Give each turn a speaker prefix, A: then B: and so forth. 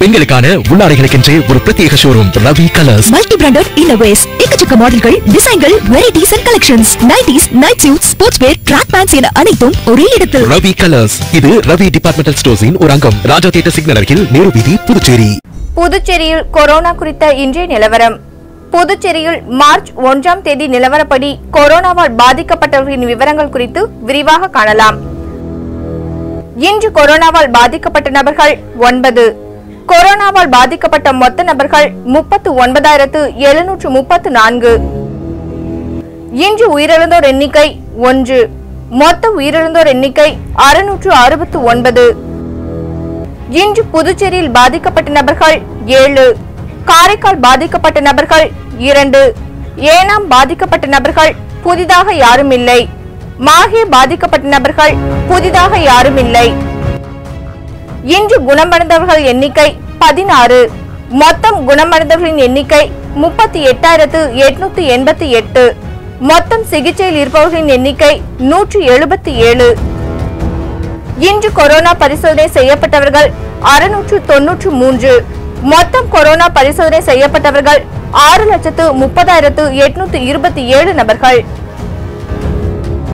A: பெண்களுக்கான உள்ளாடைகளுக்கென்றே ஒரு பிரத்யேக showroom Ravi colours
B: multi branded innerwears எக்கச்சக்க மாடல்கள் டிசைன்கள் varieties and collections nighties night suit sports wear track pants என அனைத்தும் ஒரே இடத்தில்
A: ரவி கலர்ஸ் இது ரவி டிபார்ட்மெண்டல் ஸ்டோர்ஸின் ஒரு அங்கம் ராஜா தியேட்டர் சிக்னல் அருகில் நேரு வீதி புதுச்சேரி
C: புதுச்சேரியில் கொரோனா குறித்த இன்றைய நிலவரம் புதுச்சேரியில் மார்ச் ஒன்றாம் தேதி நிலவரப்படி கொரோனாவால் பாதிக்கப்பட்டவர்களின் விவரங்கள் குறித்து விரிவாக காணலாம் இன்று கொரோனாவால் பாதிக்கப்பட்ட நபர்கள் ஒன்பது கொரோனாவால் பாதிக்கப்பட்ட மொத்த நபர்கள் முப்பத்து ஒன்பதாயிரத்து எழுநூற்று முப்பத்து நான்கு இன்று உயிரிழந்தோர் எண்ணிக்கை ஒன்று மொத்த உயிரிழந்தோர் எண்ணிக்கை அறுநூற்று அறுபத்து ஒன்பது இன்று புதுச்சேரியில் பாதிக்கப்பட்ட நபர்கள் ஏழு காரைக்கால் பாதிக்கப்பட்ட நபர்கள் இரண்டு ஏனாம் பாதிக்கப்பட்ட நபர்கள் புதிதாக யாரும் இல்லை மாஹே பாதிக்கப்பட்ட நபர்கள் புதிதாக யாரும் இல்லை இன்று குணமடைந்தவர்கள் எண்ணிக்கை பதினாறு மொத்தம் குணமடைந்தவர்களின் எண்ணிக்கை முப்பத்தி எட்டாயிரத்து எட்நூத்தி எண்பத்தி எட்டு மொத்தம் சிகிச்சையில் இருப்பவர்களின் எண்ணிக்கை நூற்றி எழுபத்தி ஏழு இன்று கொரோனா பரிசோதனை செய்யப்பட்டவர்கள் அறுநூற்று தொன்னூற்று மூன்று மொத்தம் கொரோனா பரிசோதனை செய்யப்பட்டவர்கள் ஆறு லட்சத்து முப்பதாயிரத்து எட்நூத்து இருபத்தி ஏழு நபர்கள்